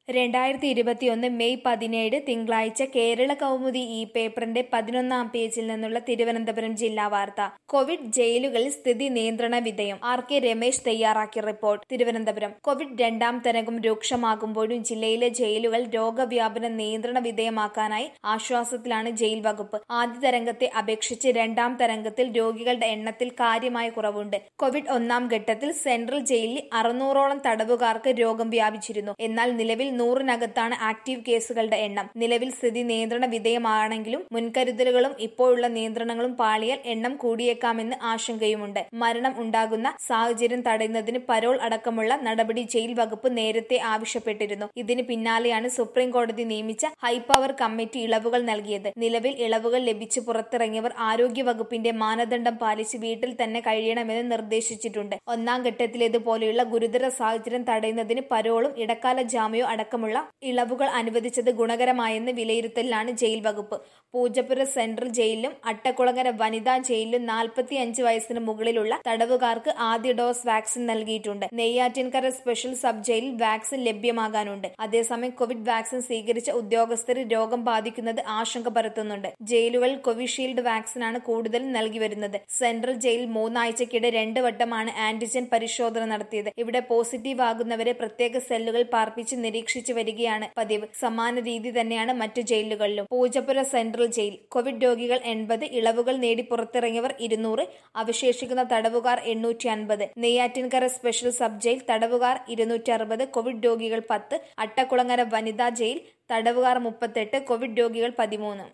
രണ്ടായിരത്തി ഇരുപത്തിയൊന്ന് മെയ് പതിനേഴ് തിങ്കളാഴ്ച കേരള കൗമുദി ഈ പേപ്പറിന്റെ പതിനൊന്നാം പേജിൽ നിന്നുള്ള തിരുവനന്തപുരം ജില്ലാ വാർത്ത കോവിഡ് ജയിലുകളിൽ സ്ഥിതി നിയന്ത്രണ വിധേയം ആർ കെ രമേശ് തയ്യാറാക്കിയ റിപ്പോർട്ട് തിരുവനന്തപുരം കോവിഡ് രണ്ടാം തരംഗം രൂക്ഷമാകുമ്പോഴും ജില്ലയിലെ ജയിലുകൾ രോഗവ്യാപനം നിയന്ത്രണ വിധേയമാക്കാനായി ആശ്വാസത്തിലാണ് ജയിൽ വകുപ്പ് ആദ്യ തരംഗത്തെ അപേക്ഷിച്ച് രണ്ടാം തരംഗത്തിൽ രോഗികളുടെ എണ്ണത്തിൽ കാര്യമായ കുറവുണ്ട് കോവിഡ് ഒന്നാം ഘട്ടത്തിൽ സെൻട്രൽ ജയിലിൽ അറുന്നൂറോളം തടവുകാർക്ക് രോഗം വ്യാപിച്ചിരുന്നു എന്നാൽ നിലവിൽ നൂറിനകത്താണ് ആക്റ്റീവ് കേസുകളുടെ എണ്ണം നിലവിൽ സ്ഥിതി നിയന്ത്രണ വിധേയമാണെങ്കിലും മുൻകരുതലുകളും ഇപ്പോഴുള്ള നിയന്ത്രണങ്ങളും പാളിയാൽ എണ്ണം കൂടിയേക്കാമെന്ന് ആശങ്കയുമുണ്ട് മരണം ഉണ്ടാകുന്ന സാഹചര്യം തടയുന്നതിന് പരോൾ അടക്കമുള്ള നടപടി ജയിൽ വകുപ്പ് നേരത്തെ ആവശ്യപ്പെട്ടിരുന്നു ഇതിന് പിന്നാലെയാണ് സുപ്രീം കോടതി നിയമിച്ച ഹൈപവർ കമ്മിറ്റി ഇളവുകൾ നൽകിയത് നിലവിൽ ഇളവുകൾ ലഭിച്ചു പുറത്തിറങ്ങിയവർ ആരോഗ്യ വകുപ്പിന്റെ മാനദണ്ഡം പാലിച്ച് വീട്ടിൽ തന്നെ കഴിയണമെന്ന് നിർദ്ദേശിച്ചിട്ടുണ്ട് ഒന്നാം ഘട്ടത്തിലേതുപോലെയുള്ള ഗുരുതര സാഹചര്യം തടയുന്നതിന് പരോളും ഇടക്കാല ജാമ്യവും അടക്കമുള്ള ഇളവുകൾ അനുവദിച്ചത് ഗുണകരമായെന്ന് വിലയിരുത്തലിലാണ് ജയിൽ വകുപ്പ് പൂജപ്പുര സെൻട്രൽ ജയിലിലും അട്ടക്കുളങ്ങര വനിതാ ജയിലിലും നാൽപ്പത്തി അഞ്ച് വയസ്സിന് മുകളിലുള്ള തടവുകാർക്ക് ആദ്യ ഡോസ് വാക്സിൻ നൽകിയിട്ടുണ്ട് നെയ്യാറ്റിൻകര സ്പെഷ്യൽ സബ് ജയിലിൽ വാക്സിൻ ലഭ്യമാകാനുണ്ട് അതേസമയം കോവിഡ് വാക്സിൻ സ്വീകരിച്ച ഉദ്യോഗസ്ഥർ രോഗം ബാധിക്കുന്നത് ആശങ്ക പരത്തുന്നുണ്ട് ജയിലുകളിൽ കോവിഷീൽഡ് വാക്സിനാണ് കൂടുതലും നൽകി വരുന്നത് സെൻട്രൽ ജയിൽ മൂന്നാഴ്ചക്കിടെ രണ്ട് വട്ടമാണ് ആന്റിജൻ പരിശോധന നടത്തിയത് ഇവിടെ പോസിറ്റീവ് ആകുന്നവരെ പ്രത്യേക സെല്ലുകൾ പാർപ്പിച്ച് നിരീക്ഷിച്ചു വരികയാണ് പതിവ് സമാന രീതി തന്നെയാണ് മറ്റു ജയിലുകളിലും പൂജപ്പുര സെൻട്രൽ ജയിൽ കോവിഡ് രോഗികൾ എൺപത് ഇളവുകൾ നേടി പുറത്തിറങ്ങിയവർ ഇരുന്നൂറ് അവശേഷിക്കുന്ന തടവുകാർ എണ്ണൂറ്റി അൻപത് നെയ്യാറ്റിൻകര സ്പെഷ്യൽ സബ് ജയിൽ തടവുകാർ ഇരുന്നൂറ്റി അറുപത് കോവിഡ് രോഗികൾ പത്ത് അട്ടക്കുളങ്ങര വനിതാ ജയിൽ തടവുകാർ മുപ്പത്തെട്ട് കോവിഡ് രോഗികൾ പതിമൂന്ന്